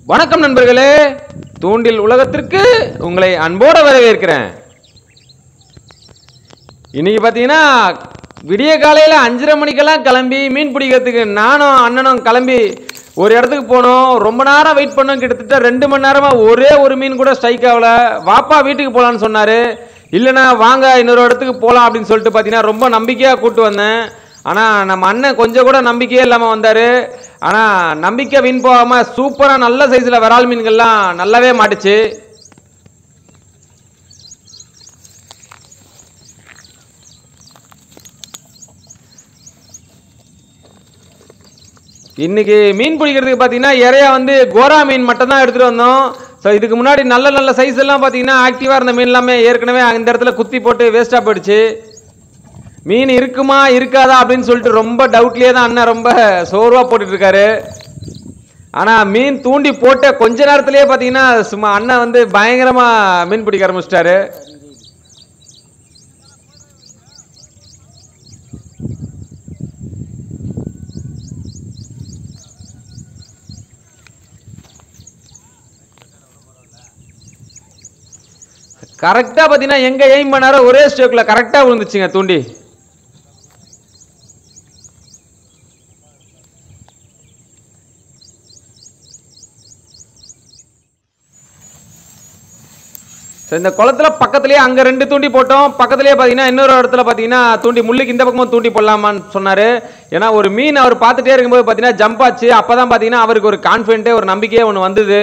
வணக்கம் நண்பர்களே தூண்டில் உலகத்திற்கு உங்களை அன்போடு வரவேற்கிறேன் இன்னைக்கு பார்த்தீங்கன்னா விடிய காலையில் அஞ்சரை மணிக்கெல்லாம் கிளம்பி மீன் பிடிக்கிறதுக்கு நானும் அண்ணனும் கிளம்பி ஒரு இடத்துக்கு போனோம் ரொம்ப நேரம் வெயிட் பண்ணோம் கிட்டத்தட்ட ரெண்டு மணி நேரமாக ஒரே ஒரு மீன் கூட ஸ்ட்ரைக் ஆகல வாப்பா வீட்டுக்கு போகலான்னு சொன்னார் இல்லைண்ணா வாங்க இன்னொரு இடத்துக்கு போகலாம் அப்படின்னு சொல்லிட்டு பார்த்தீங்கன்னா ரொம்ப நம்பிக்கையாக கூட்டு வந்தேன் ஆனால் நம்ம அண்ணன் கொஞ்சம் கூட நம்பிக்கையே இல்லாமல் வந்தார் ஆனால் நம்பிக்கை வீண் போகாமல் சூப்பராக நல்ல சைஸில் விரால் மீன்கள்லாம் நல்லாவே மாட்டுச்சு இன்னைக்கு மீன் பிடிக்கிறதுக்கு பார்த்தீங்கன்னா இறையா வந்து கோரா மீன் மட்டும் தான் எடுத்துகிட்டு வந்தோம் ஸோ இதுக்கு முன்னாடி நல்ல நல்ல சைஸ் எல்லாம் பார்த்தீங்கன்னா ஆக்டிவாக இருந்த மீன் எல்லாமே ஏற்கனவே அந்த இடத்துல குத்தி போட்டு வேஸ்ட்டாக போயிடுச்சு மீன் இருக்குமா இருக்காதா அப்படின்னு சொல்லிட்டு ரொம்ப டவுட்லேயே தான் அண்ணன் ரொம்ப சோர்வாக போட்டுட்டு இருக்காரு ஆனால் மீன் தூண்டி போட்ட கொஞ்ச நேரத்திலேயே பார்த்தீங்கன்னா சும்மா அண்ணன் வந்து பயங்கரமாக மீன் பிடிக்க ஆரம்பிச்சிட்டாரு கரெக்டாக பார்த்தீங்கன்னா எங்கே எய்ம் பண்ணாரோ ஒரே ஸ்ட்ரோக்கில் கரெக்டாக விழுந்துச்சுங்க தூண்டி சரி, இந்த குளத்துல பக்கத்துலயே அங்க ரெண்டு தூண்டி போட்டோம் பக்கத்துலயே பாத்தீங்கன்னா இன்னொரு இடத்துல பாத்தீங்கன்னா தூண்டி முள்ளுக்கு இந்த பக்கமும் தூண்டி போடலாமான்னு சொன்னாரு ஏன்னா ஒரு மீன் அவர் பார்த்துட்டே இருக்கும்போது பாத்தீங்கன்னா ஜம்ப் ஆச்சு அப்பதான் பாத்தீங்கன்னா அவருக்கு ஒரு கான்பிடென்ட்டே ஒரு நம்பிக்கையே ஒன்று வந்தது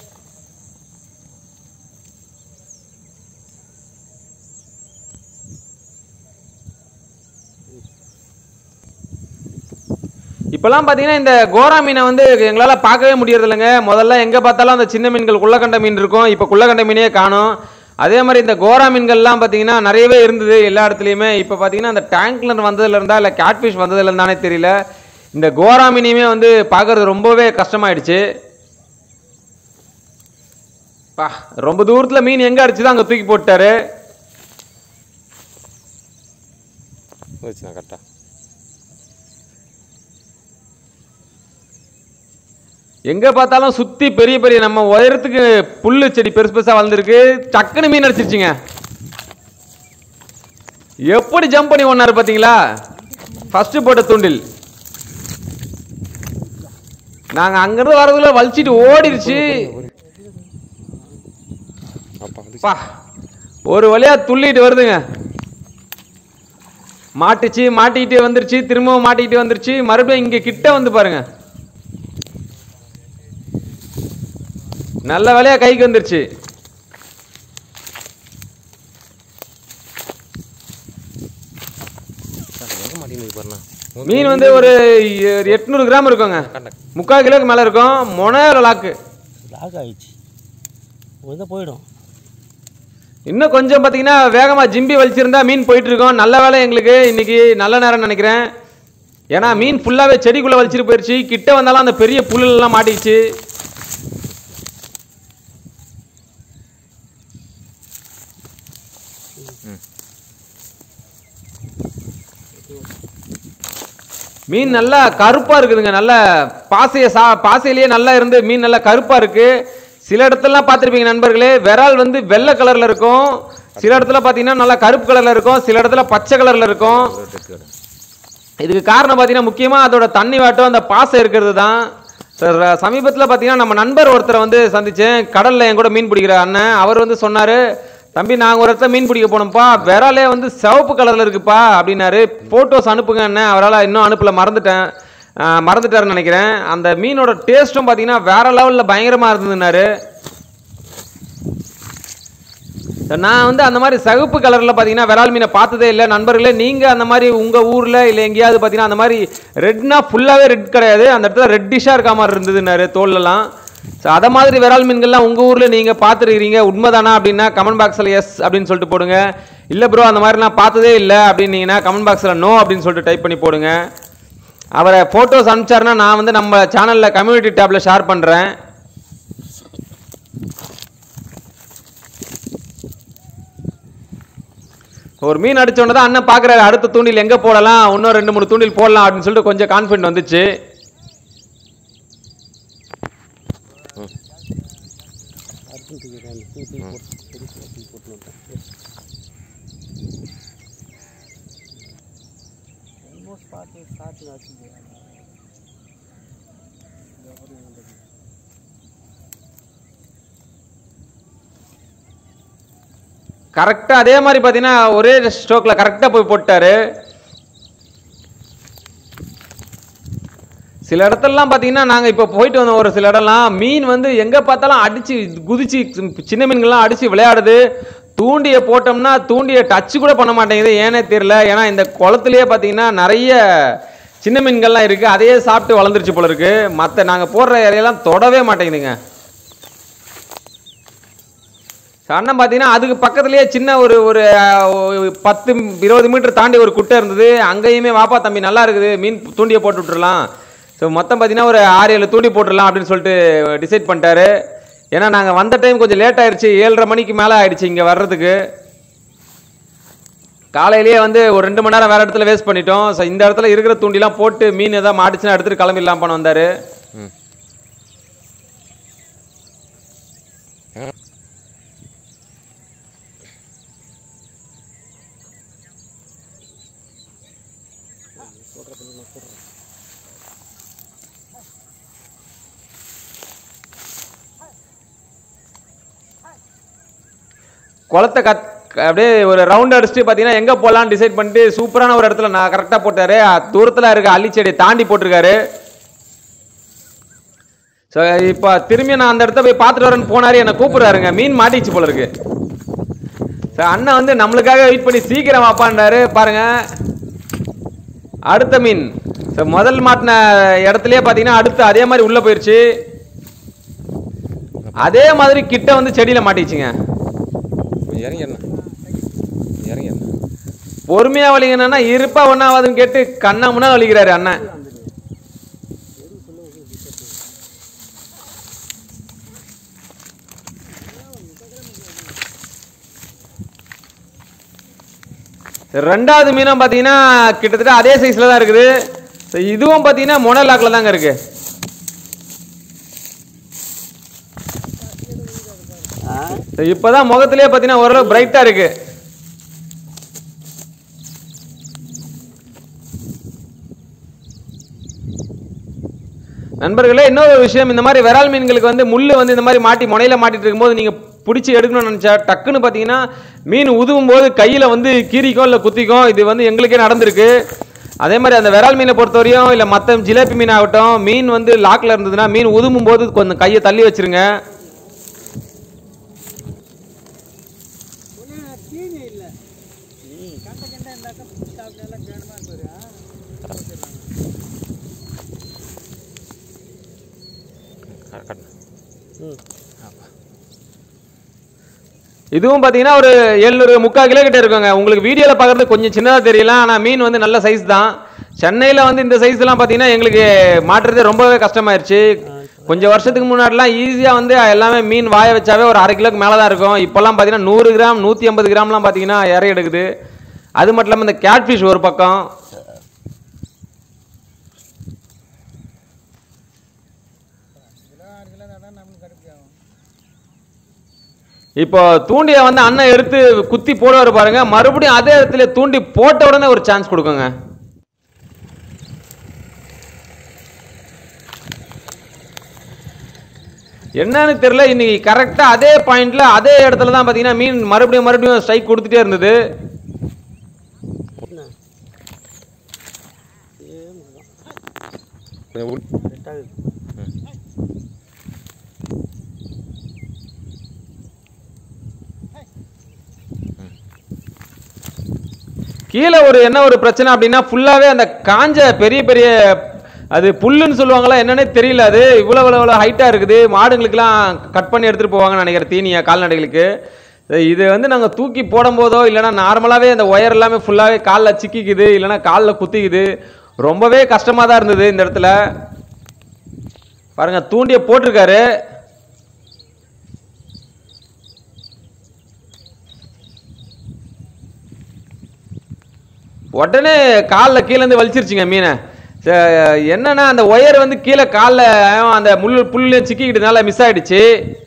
இப்போல்லாம் பார்த்தீங்கன்னா இந்த கோரா மீனை வந்து எங்களால் பார்க்கவே முடியறது இல்லைங்க முதல்ல எங்கே பார்த்தாலும் அந்த சின்ன மீன்கள் குள்ளக்கண்ட மீன் இருக்கும் இப்போ குள்ளக்கண்ட மீனே காணும் அதே மாதிரி இந்த கோரா மீன்கள்லாம் பார்த்தீங்கன்னா நிறையவே இருந்தது எல்லா இடத்துலையுமே இப்போ பார்த்தீங்கன்னா அந்த டேங்க்ல வந்ததுல இருந்தா இல்லை கேட்ஃபிஷ் வந்ததுல இருந்தானே தெரியல இந்த கோரா மீனையுமே வந்து பார்க்கறது ரொம்பவே கஷ்டமாயிடுச்சு பா ரொம்ப தூரத்தில் மீன் எங்கே அடிச்சுதான் அங்கே தூக்கி போட்டாரு வச்சுண்ணா கரெக்டாக எங்க பார்த்தாலும் சுத்தி பெரிய பெரிய நம்ம உயரத்துக்கு புல்லு செடி பெருசு பெருசா வளர்ந்துருக்கு டக்குன்னு மீன் அடிச்சிருச்சுங்க எப்படி ஜம்ப் பண்ணி ஒன்னாரு பாத்தீங்களா ஃபர்ஸ்ட் போட்ட தூண்டில் நாங்க அங்கிருந்து வரதுல வலிச்சிட்டு ஓடிடுச்சு அப்பா வந்து பா ஒரு வழியா துள்ளிட்டு வருதுங்க மாட்டுச்சு மாட்டிக்கிட்டு வந்துருச்சு திரும்பவும் மாட்டிக்கிட்டு வந்துருச்சு மறுபடியும் இங்க கிட்ட வந்து பாருங்க நல்ல வேலையா கைக்கு வந்துருச்சு எங்கே மாட்டேங்குது பாருண்ணா மீன் வந்து ஒரு எட்நூறு கிராம் இருக்குங்க கண்டக்ட் முக்கால் கிலோக்கு மேல இருக்கும் மொனையில லாக்கு லாக் ஆயிடுச்சு ஒரு இதை போயிடும் இன்னும் கொஞ்சம் பார்த்தீங்கன்னா வேகமாக ஜிம்பி வலிச்சிருந்தா மீன் போயிட்டு இருக்கோம் நல்ல வேலை எங்களுக்கு இன்னைக்கு நல்ல நேரம் நினைக்கிறேன் ஏன்னா மீன் ஃபுல்லாகவே செடிக்குள்ளே வலிச்சிட்டு போயிடுச்சு கிட்ட வந்தாலும் அந்த பெரிய புல்லெல்லாம் மாட்டிடுச்சு மீன் நல்லா கருப்பாக இருக்குதுங்க நல்ல பாசையை சா பாசையிலேயே நல்லா இருந்து மீன் நல்லா கருப்பாக இருக்கு சில இடத்துலலாம் பார்த்துருப்பீங்க நண்பர்களே விரால் வந்து வெள்ளை கலரில் இருக்கும் சில இடத்துல பார்த்தீங்கன்னா நல்லா கருப்பு கலரில் இருக்கும் சில இடத்துல பச்சை கலரில் இருக்கும் இதுக்கு காரணம் பார்த்தீங்கன்னா முக்கியமாக அதோட தண்ணி வாட்டம் அந்த பாசை இருக்கிறது தான் சார் சமீபத்தில் பார்த்தீங்கன்னா நம்ம நண்பர் ஒருத்தரை வந்து சந்தித்தேன் கடலில் என் கூட மீன் பிடிக்கிற அண்ணன் அவர் வந்து சொன்னார் தம்பி நாங்கள் ஒரு இடத்துல மீன் பிடிக்க போனோம்ப்பா விராலே வந்து சிவப்பு கலரில் இருக்குப்பா அப்படின்னாரு ஃபோட்டோஸ் அனுப்புங்க அண்ணன் அவரால் இன்னும் அனுப்பல மறந்துட்டேன் ஆஹ் மறந்துட்டாருன்னு நினைக்கிறேன் அந்த மீனோட டேஸ்ட்டும் பார்த்தீங்கன்னா வேற லெவலில் பயங்கரமாக இருந்ததுன்னாரு நான் வந்து அந்த மாதிரி சகப்பு கலரில் பார்த்தீங்கன்னா விரால் மீனை பார்த்ததே இல்லை நண்பர்களே நீங்கள் அந்த மாதிரி உங்கள் ஊரில் இல்லை எங்கேயாவது பார்த்தீங்கன்னா அந்த மாதிரி ரெட்னா ஃபுல்லாகவே ரெட் கிடையாது அந்த இடத்துல ரெட்டிஷாக இருக்க மாதிரி இருந்ததுன்னாரு தோல்லலாம் ஸோ அதை மாதிரி விரால் மீன்கள்லாம் உங்கள் ஊரில் நீங்கள் பார்த்துருக்கிறீங்க உண்மைதானா அப்படின்னா கமெண்ட் பாக்ஸில் எஸ் அப்படின்னு சொல்லிட்டு போடுங்க இல்லை ப்ரோ அந்த மாதிரி நான் பார்த்ததே இல்லை அப்படின்னீங்கன்னா கமெண்ட் பாக்ஸில் நோ அப்படின்னு சொல்லிட்டு டைப் பண்ணி போடுங்க அவரை ஃபோட்டோஸ் அனுப்பிச்சாருன்னா நான் வந்து நம்ம சேனலில் கம்யூனிட்டி டேப்பில் ஷேர் பண்ணுறேன் ஒரு மீன் அடிச்ச உடனே தான் அண்ணன் பார்க்குறாரு அடுத்த தூண்டில் எங்கே போடலாம் இன்னும் ரெண்டு மூணு தூண்டில் போடலாம் அப்படின்னு சொல்லிட்டு கொஞ்சம் கான்ஃபிடென்ட் வந்துச்சு தூக்கி போட்டு பெருசு தூக்கி போட்டு வந்துட்டேன் ரொம்ப ஸ்பாட்டு ஸ்டார்டிங் ஆச்சு கரெக்டாக அதே மாதிரி பார்த்தீங்கன்னா ஒரே ஸ்ட்ரோக்கில் கரெக்டாக போய் போட்டாரு சில இடத்துலலாம் பார்த்தீங்கன்னா நாங்கள் இப்போ போயிட்டு வந்தோம் ஒரு சில இடம்லாம் மீன் வந்து எங்கே பார்த்தாலும் அடித்து குதிச்சு சின்ன மீன்கள்லாம் அடித்து விளையாடுது தூண்டியை போட்டோம்னா தூண்டியை டச் கூட பண்ண மாட்டேங்குது ஏனே தெரியல ஏன்னா இந்த குளத்துலயே பார்த்தீங்கன்னா நிறைய சின்ன மீன்கள்லாம் இருக்குது அதையே சாப்பிட்டு வளர்ந்துருச்சு போல இருக்கு மற்ற நாங்கள் போடுற இறையெல்லாம் தொடவே மாட்டேங்குதுங்க அண்ணன் பார்த்தீங்கன்னா அதுக்கு பக்கத்துலேயே சின்ன ஒரு ஒரு அஹ், ஒரு பத்து இருபது மீட்டர் தாண்டி ஒரு குட்டை இருந்தது அங்கேயுமே வாப்பா தம்பி நல்லா இருக்குது மீன் தூண்டியை போட்டு விட்டுறலாம் ஸோ மொத்தம் பார்த்தீங்கன்னா ஒரு ஆறு ஏழு தூண்டி போட்டுடலாம் அப்படின்னு சொல்லிட்டு டிசைட் பண்ணிட்டாரு ஏன்னா நாங்கள் வந்த டைம் கொஞ்சம் லேட் ஆயிடுச்சு ஏழரை மணிக்கு மேலே ஆயிடுச்சு இங்கே வர்றதுக்கு காலையிலேயே வந்து ஒரு ரெண்டு மணி நேரம் வேற இடத்துல வேஸ்ட் பண்ணிட்டோம் ஸோ இந்த இடத்துல இருக்கிற தூண்டிலாம் போட்டு மீன் ஏதாவது மாட்டுச்சுன்னா எடுத்துட்டு கிளம்பிடலாம் பண்ண வந்தாரு ம் குளத்தை கத் அப்படியே ஒரு ரவுண்ட் அடிச்சுட்டு பார்த்தீங்கன்னா எங்கே போகலான்னு டிசைட் பண்ணிட்டு சூப்பரான ஒரு இடத்துல நான் கரெக்டாக போட்டாரு தூரத்தில் இருக்க அள்ளிச்செடியை தாண்டி போட்டிருக்காரு ஸோ இப்போ திரும்பி நான் அந்த இடத்த போய் பார்த்துட்டு வரேன்னு போனாரு என்னை கூப்பிடுறாருங்க மீன் மாட்டிச்சு போல இருக்கு ஸோ அண்ணன் வந்து நம்மளுக்காக வெயிட் பண்ணி சீக்கிரம் வாப்பான்றாரு பாருங்க அடுத்த மீன் ஸோ முதல் மாட்டின இடத்துலயே பார்த்தீங்கன்னா அடுத்து அதே மாதிரி உள்ளே போயிருச்சு அதே மாதிரி கிட்ட வந்து செடியில் மாட்டிச்சுங்க கொஞ்சம் இறங்கி என்ன இறங்கி என்ன பொறுமையா வலிங்கன்னா இருப்பா ஒன்னாவதுன்னு கேட்டு கண்ணா முன்னா வலிக்கிறாரு அண்ணன் ரெண்டாவது மீனும் பார்த்தீங்கன்னா கிட்டத்தட்ட அதே சைஸ்ல தான் இருக்குது So, இதுவும் பார்த்தீங்கன்னா மொனலாக்கில் தாங்க இருக்கு So, இப்பதான் முகத்திலே பார்த்தீங்கன்னா ஓரளவு பிரைட்டா இருக்கு நண்பர்களே இன்னொரு விஷயம் இந்த மாதிரி விரால் மீன்களுக்கு வந்து முள்ளு வந்து இந்த மாதிரி மாட்டி முனையில மாட்டிட்டு இருக்கும்போது நீங்க பிடிச்சி எடுக்கணும்னு நினைச்சா டக்குன்னு பார்த்தீங்கன்னா மீன் உதுவும் போது கையில வந்து கீரிக்கும் இல்லை குத்திக்கும் இது வந்து எங்களுக்கே நடந்திருக்கு அதே மாதிரி அந்த விரால் மீனை பொறுத்தவரையும் இல்லை மற்ற ஜிலேபி மீன் ஆகட்டும் மீன் வந்து லாக்கில் இருந்ததுன்னா மீன் உதுவும் போது கொஞ்சம் கையை தள்ளி வச்சிருங்க கட்டணும் ம் இதுவும் பார்த்தீங்கன்னா ஒரு எழுநூறு முக்கால் கிலோ கிட்ட இருக்குங்க உங்களுக்கு வீடியோவில் பார்க்குறது கொஞ்சம் சின்னதாக தெரியலாம் ஆனால் மீன் வந்து நல்ல சைஸ் தான் சென்னையில் வந்து இந்த சைஸ்லாம் பார்த்தீங்கன்னா எங்களுக்கு மாட்டுறதே ரொம்பவே கஷ்டமாயிருச்சு கொஞ்சம் வருஷத்துக்கு முன்னாடிலாம் ஈஸியாக வந்து எல்லாமே மீன் வாய வச்சாவே ஒரு அரை கிலோக்கு மேலே தான் இருக்கும் இப்போல்லாம் பார்த்தீங்கன்னா நூறு கிராம் நூற்றி ஐம்பது கிராம்லாம் பார்த்தீங்கன்னா இறை எடுக்குது அது மட்டும் இல்லாமல் இந்த கேட்ஃபிஷ் ஒரு பக்கம் இப்போ தூண்டியை வந்து அண்ணன் எடுத்து குத்தி போடுவார் பாருங்க மறுபடியும் அதே இடத்துல தூண்டி போட்ட உடனே ஒரு சான்ஸ் கொடுக்குங்க என்னன்னு தெரியல இன்னைக்கு கரெக்டா அதே பாயிண்ட்ல அதே இடத்துல தான் பாத்தீங்கன்னா மீன் மறுபடியும் மறுபடியும் ஸ்ட்ரைக் கொடுத்துட்டே இருந்தது என்ன ஏ முருகா. கொஞ்சம் உள் ரெட் ஆகுது கீழே ஒரு என்ன ஒரு பிரச்சனை அப்படின்னா ஃபுல்லாவே அந்த காஞ்ச பெரிய பெரிய அது புல்லுன்னு சொல்லுவாங்களா என்னன்னே தெரியல அது இவ்வளோ இவ்வளோ இவ்வளோ ஹைட்டாக இருக்குது மாடுங்களுக்கெல்லாம் கட் பண்ணி எடுத்துகிட்டு போவாங்கன்னு நினைக்கிறேன் தீனியா கால்நடைகளுக்கு இது வந்து நாங்கள் தூக்கி போடும்போதோ இல்லைன்னா நார்மலாகவே அந்த ஒயர் எல்லாமே ஃபுல்லாகவே காலில் சிக்கிக்குது இல்லைன்னா காலில் குத்திக்குது ரொம்பவே கஷ்டமாக தான் இருந்தது இந்த இடத்துல பாருங்க தூண்டியை போட்டிருக்காரு உடனே காலில் கீழேருந்து வலிச்சிருச்சுங்க மீனை ச- என்னன்னா அந்த ஒயர் வந்து கீழே காலில் அந்த முள் புல்லையும் சிக்கிக்கிட்டதுனால மிஸ் ஆயிடுச்சு